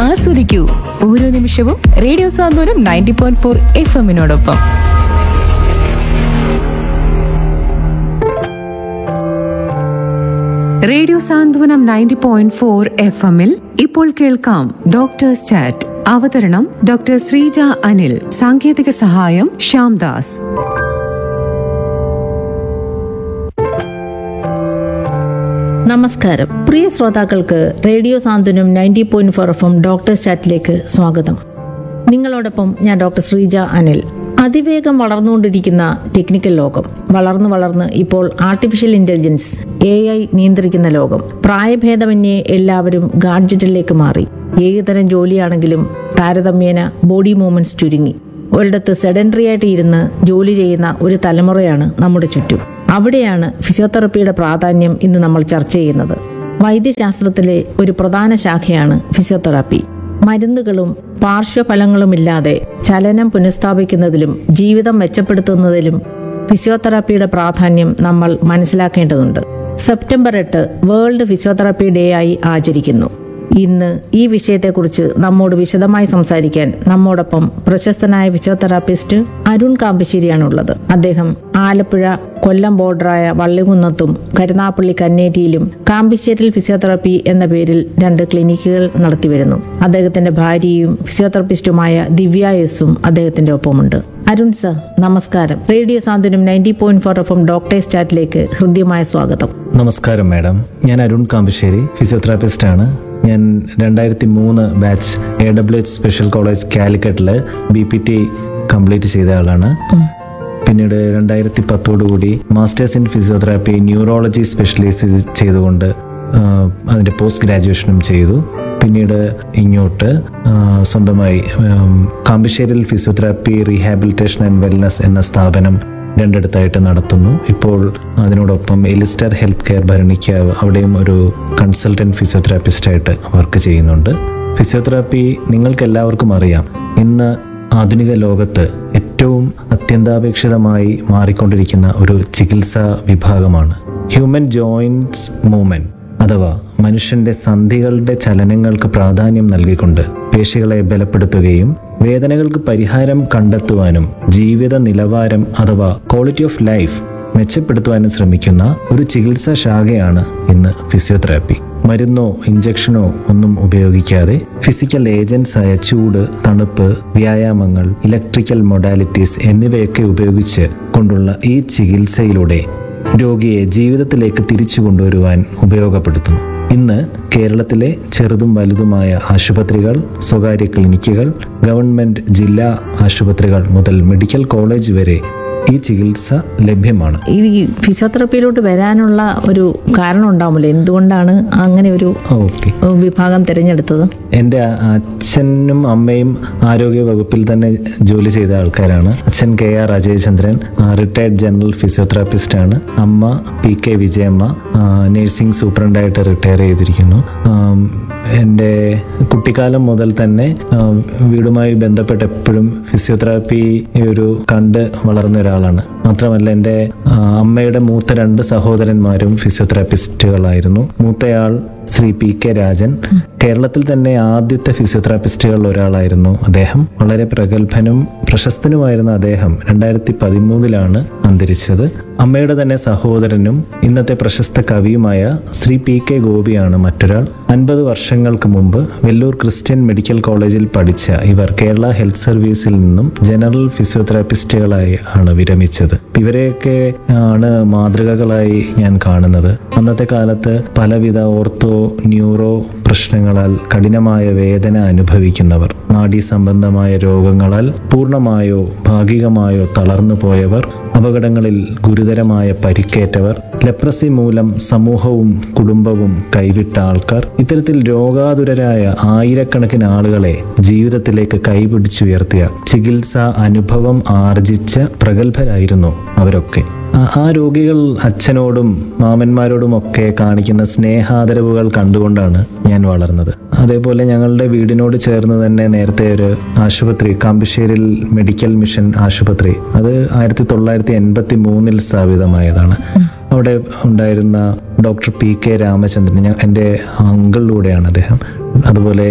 ആസ്വദിക്കൂ ഓരോ നിമിഷവും radio Santhwanam ninety point four F എമ്മിനോടൊപ്പം radio Santhwanam ninety point four F എമ്മിൽ ഇപ്പോൾ കേൾക്കാം ഡോക്ടേഴ്സ് ചാറ്റ് അവതരണം ഡോക്ടർ ശ്രീജ അനിൽ സാങ്കേതിക സഹായം ശ്യാംദാസ് നമസ്കാരം പ്രിയ ശ്രോതാക്കൾക്ക് radio Santhwanam ninety point four F M doctors ചാറ്റിലേക്ക് സ്വാഗതം നിങ്ങളോടൊപ്പം ഞാൻ ഡോക്ടർ ശ്രീജ അനിൽ അതിവേഗം വളർന്നുകൊണ്ടിരിക്കുന്ന ടെക്നിക്കൽ ലോകം വളർന്നു വളർന്ന് ഇപ്പോൾ ആർട്ടിഫിഷ്യൽ ഇന്റലിജൻസ് എ ഐ നിയന്ത്രിക്കുന്ന ലോകം പ്രായഭേദമന്യേ എല്ലാവരും ഗാഡ്ജറ്റിലേക്ക് മാറി ഏതുതരം ജോലിയാണെങ്കിലും താരതമ്യേന ബോഡി മൂവ്മെന്റ്സ് ചുരുങ്ങി ഒരിടത്ത് സെഡൻഡറി ആയിട്ട് ഇരുന്ന് ജോലി ചെയ്യുന്ന ഒരു തലമുറയാണ് നമ്മുടെ ചുറ്റും അവിടെയാണ് ഫിസിയോതെറപ്പിയുടെ പ്രാധാന്യം ഇന്ന് നമ്മൾ ചർച്ച ചെയ്യുന്നത് വൈദ്യശാസ്ത്രത്തിലെ ഒരു പ്രധാന ശാഖയാണ് ഫിസിയോതെറാപ്പി മരുന്നുകളും പാർശ്വഫലങ്ങളുമില്ലാതെ ചലനം പുനഃസ്ഥാപിക്കുന്നതിലും ജീവിതം മെച്ചപ്പെടുത്തുന്നതിലും ഫിസിയോതെറാപ്പിയുടെ പ്രാധാന്യം നമ്മൾ മനസ്സിലാക്കേണ്ടതുണ്ട് സെപ്റ്റംബർ എട്ട് വേൾഡ് ഫിസിയോതെറാപ്പി ഡേ ആയി ആചരിക്കുന്നു ഇന്ന് ഈ വിഷയത്തെക്കുറിച്ച് നമ്മോട് വിശദമായി സംസാരിക്കാൻ നമ്മോടൊപ്പം പ്രശസ്തനായ ഫിസിയോതെറാപ്പിസ്റ്റ് അരുൺ കാമ്പശ്ശേരിയാണുള്ളത് അദ്ദേഹം ആലപ്പുഴ കൊല്ലം ബോർഡറായ വള്ളികുന്നത്തും കരുനാപ്പള്ളി കന്നേറ്റിയിലും കാമ്പശ്ശേരിൽ ഫിസിയോതെറാപ്പി എന്ന പേരിൽ രണ്ട് ക്ലിനിക്കുകൾ നടത്തിവരുന്നു അദ്ദേഹത്തിന്റെ ഭാര്യയും ഫിസിയോതെറാപ്പിസ്റ്റുമായ ദിവ്യ എസും അദ്ദേഹത്തിന്റെ ഒപ്പമുണ്ട് അരുൺ സർ നമസ്കാരം radio Santhwanam ninety point four F M doctors ചാറ്റിലേക്ക് ഹൃദ്യമായ സ്വാഗതം നമസ്കാരം മാഡം ഞാൻ അരുൺ കാമ്പശ്ശേരി ഫിസിയോതെറാപ്പിസ്റ്റ് ആണ് ഞാൻ രണ്ടായിരത്തി മൂന്ന് batch A W H special college കാലിക്കറ്റിൽ ബി പി ടി കംപ്ലീറ്റ് ചെയ്ത ആളാണ് പിന്നീട് രണ്ടായിരത്തി പത്തോടുകൂടി masters in physiotherapy neurology specialise ചെയ്തുകൊണ്ട് ആ, അതിൻ്റെ പോസ്റ്റ് ഗ്രാജുവേഷനും ചെയ്തു പിന്നീട് ഇങ്ങോട്ട് ആ, സ്വന്തമായി ഉം, കാമ്പശ്ശേരിയിൽ ഫിസിയോതെറാപ്പി റീഹാബിലിറ്റേഷൻ ആൻഡ് വെൽനസ് എന്ന സ്ഥാപനം രണ്ടിടത്തായിട്ട് നടത്തുന്നു ഇപ്പോൾ അതിനോടൊപ്പം എലിസ്റ്റർ ഹെൽത്ത് കെയർ ഭരണിക്ക് അവിടെയും ഒരു കൺസൾട്ടൻറ്റ് ഫിസിയോതെറാപ്പിസ്റ്റായിട്ട് വർക്ക് ചെയ്യുന്നുണ്ട് ഫിസിയോതെറാപ്പി നിങ്ങൾക്ക് എല്ലാവർക്കും അറിയാം ഇന്ന് ആധുനിക ലോകത്ത് ഏറ്റവും അത്യന്താപേക്ഷിതമായി മാറിക്കൊണ്ടിരിക്കുന്ന ഒരു ചികിത്സാ വിഭാഗമാണ് ഹ്യൂമൻ ജോയിൻറ്റ്സ് മൂവ്മെന്റ് അഥവാ മനുഷ്യന്റെ സന്ധികളുടെ ചലനങ്ങൾക്ക് പ്രാധാന്യം നൽകിക്കൊണ്ട് പേശികളെ ബലപ്പെടുത്തുകയും വേദനകൾക്ക് പരിഹാരം കണ്ടെത്തുവാനും ജീവിത നിലവാരം അഥവാ ക്വാളിറ്റി ഓഫ് ലൈഫ് മെച്ചപ്പെടുത്തുവാനും ശ്രമിക്കുന്ന ഒരു ചികിത്സാ ശാഖയാണ് ഇന്ന് ഫിസിയോതെറാപ്പി മരുന്നോ ഇഞ്ചക്ഷനോ ഒന്നും ഉപയോഗിക്കാതെ ഫിസിക്കൽ ഏജൻസ് ആയ ചൂട് തണുപ്പ് വ്യായാമങ്ങൾ ഇലക്ട്രിക്കൽ മൊഡാലിറ്റീസ് എന്നിവയൊക്കെ ഉപയോഗിച്ച് കൊണ്ടുള്ള ഈ ചികിത്സയിലൂടെ രോഗിയെ ജീവിതത്തിലേക്ക് തിരിച്ചു കൊണ്ടുവരുവാൻ ഉപയോഗപ്പെടുത്തുന്നു ഇന്ന് കേരളത്തിലെ ചെറുതും വലുതുമായ ആശുപത്രികൾ സ്വകാര്യ ക്ലിനിക്കുകൾ ഗവൺമെന്റ് ജില്ലാ ആശുപത്രികൾ മുതൽ മെഡിക്കൽ കോളേജ് വരെ ഈ ചികിത്സ ലഭ്യമാണ് ഈ ഫിസിയോതെറാപ്പിയിലോട്ട് വരാനുള്ള ഒരു കാരണം ഉണ്ടാവുമല്ലോ എന്തുകൊണ്ടാണ് അങ്ങനെ ഒരു ഓക്കെ വിഭാഗം തിരഞ്ഞെടുത്തത് എൻ്റെ അച്ഛനും അമ്മയും ആരോഗ്യ വകുപ്പിൽ തന്നെ ജോലി ചെയ്ത ആൾക്കാരാണ് അച്ഛൻ K R Ajayachandran retired general physiotherapist ആണ് അമ്മ പി കെ വിജയമ്മ നഴ്സിംഗ് സൂപ്രണ്ടായിട്ട് റിട്ടയർ ചെയ്തിരിക്കുന്നു ആം, എൻ്റെ കുട്ടിക്കാലം മുതൽ തന്നെ ആ, വീടുമായി ബന്ധപ്പെട്ട് എപ്പോഴും ഫിസിയോതെറാപ്പി ഒരു കണ്ട് വളർന്ന ഒരാളാണ് മാത്രമല്ല എൻ്റെ ആ, അമ്മയുടെ മൂത്ത രണ്ട് സഹോദരന്മാരും ഫിസിയോതെറാപ്പിസ്റ്റുകളായിരുന്നു മൂത്തയാൾ ശ്രീ പി കെ രാജൻ കേരളത്തിൽ തന്നെ ആദ്യത്തെ ഫിസിയോതെറാപ്പിസ്റ്റുകളിൽ ഒരാളായിരുന്നു അദ്ദേഹം വളരെ പ്രഗത്ഭനും പ്രശസ്തനുമായിരുന്ന അദ്ദേഹം രണ്ടായിരത്തി പതിമൂന്നിലാണ് അന്തരിച്ചത് അമ്മയുടെ തന്നെ സഹോദരനും ഇന്നത്തെ പ്രശസ്ത കവിയുമായ ശ്രീ പി കെ ഗോപിയാണ് മറ്റൊരാൾ അൻപത് വർഷങ്ങൾക്ക് മുമ്പ് വെല്ലൂർ ക്രിസ്ത്യൻ മെഡിക്കൽ കോളേജിൽ പഠിച്ച ഇവർ കേരള ഹെൽത്ത് സർവീസിൽ നിന്നും ജനറൽ ഫിസിയോതെറാപ്പിസ്റ്റുകളായി ആണ് വിരമിച്ചത് ഇവരെയൊക്കെ ആണ് മാതൃകകളായി ഞാൻ കാണുന്നത് അന്നത്തെ കാലത്ത് പലവിധ ഓർത്തോ ന്യൂറോ പ്രശ്നങ്ങളാൽ കഠിനമായ വേദന അനുഭവിക്കുന്നവർ നാഡീ സംബന്ധമായ രോഗങ്ങളാൽ പൂർണ്ണമായോ ഭാഗികമായോ തളർന്നു പോയവർ അപകടങ്ങളിൽ ഗുരുതരമായ പരിക്കേറ്റവർ ലെപ്രസി മൂലം സമൂഹവും കുടുംബവും കൈവിട്ട ആൾക്കാർ ഇത്തരത്തിൽ രോഗാതുരരായ ആയിരക്കണക്കിന് ആളുകളെ ജീവിതത്തിലേക്ക് കൈപിടിച്ചുയർത്തിയ ചികിത്സാ അനുഭവം ആർജിച്ച പ്രഗത്ഭരായിരുന്നു അവരൊക്കെ ആ- ആ രോഗികൾ അച്ഛനോടും മാമന്മാരോടും ഒക്കെ കാണിക്കുന്ന സ്നേഹാദരവുകൾ കണ്ടുകൊണ്ടാണ് ഞാൻ വളർന്നത് അതേപോലെ ഞങ്ങളുടെ വീടിനോട് ചേർന്ന് തന്നെ നേരത്തെ ഒരു ആശുപത്രി കാമ്പശ്ശേരിൽ മെഡിക്കൽ മിഷൻ ആശുപത്രി അത് ആയിരത്തി തൊള്ളായിരത്തി എൺപത്തി മൂന്നിൽ സ്ഥാപിതമായതാണ് അവിടെ ഉണ്ടായിരുന്ന ഡോക്ടർ പി കെ രാമചന്ദ്രൻ ഞാൻ എൻ്റെ അങ്കിളിലൂടെയാണ് അദ്ദേഹം അതുപോലെ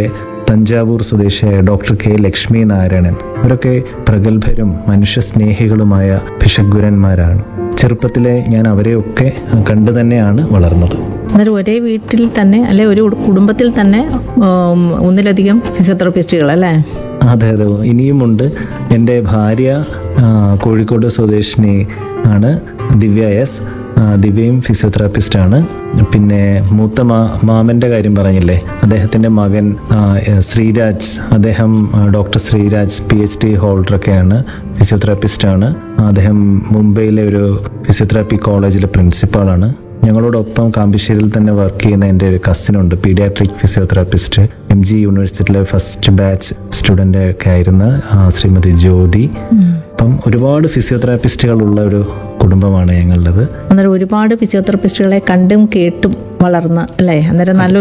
തഞ്ചാവൂർ സ്വദേശിയായ ഡോക്ടർ കെ ലക്ഷ്മി നാരായണൻ ഇവരൊക്കെ പ്രഗത്ഭരും മനുഷ്യസ്നേഹികളുമായ ഭിഷഗ്വരന്മാരാണ് ചെറുപ്പത്തിലെ ഞാൻ അവരെയൊക്കെ കണ്ടു തന്നെയാണ് വളർന്നത് അന്നേരം ഒരേ വീട്ടിൽ തന്നെ അല്ലെ ഒരു കുടുംബത്തിൽ തന്നെ ഉം, ഒന്നിലധികം ഫിസിയോതെറാപ്പിസ്റ്റുകൾ അല്ലേ അതെ അതെ ഇനിയുമുണ്ട് എൻ്റെ ഭാര്യ ആ, കോഴിക്കോട് സ്വദേശിനി ആണ് ദിവ്യ എസ് ആ, ദിവ്യയും ഫിസിയോതെറാപ്പിസ്റ്റാണ് പിന്നെ മൂത്ത മാ മാമൻ്റെ കാര്യം പറഞ്ഞില്ലേ അദ്ദേഹത്തിൻ്റെ മകൻ ആ, എ, ശ്രീരാജ് അദ്ദേഹം ആ, doctor Sreeraj P H D ഹോൾഡറൊക്കെയാണ് ഫിസിയോതെറാപ്പിസ്റ്റാണ് അദ്ദേഹം മുംബൈയിലെ ഒരു ഫിസിയോതെറാപ്പി കോളേജിലെ പ്രിൻസിപ്പാളാണ് ഞങ്ങളോടൊപ്പം കാമ്പിശ്ശേരിയിൽ തന്നെ വർക്ക് ചെയ്യുന്ന എൻ്റെ ഒരു കസിനുണ്ട് പീഡിയാട്രിക് ഫിസിയോതെറാപ്പിസ്റ്റ് എം ജി യൂണിവേഴ്സിറ്റിയിലെ ഫസ്റ്റ് ബാച്ച് സ്റ്റുഡൻ്റ് ഒക്കെ ആയിരുന്ന ആ, ശ്രീമതി ജ്യോതി അപ്പം ഒരുപാട് ഫിസിയോതെറാപ്പിസ്റ്റുകൾ ഉള്ള ഒരു കുടുംബമാണ് ഞങ്ങളുടേത് അന്നേരം ഒരുപാട് ഫിസിയോതെറാപ്പിസ്റ്റുകളെ കണ്ടും കേട്ടും വളർന്ന് അല്ലേ അന്നേരം നല്ലൊരു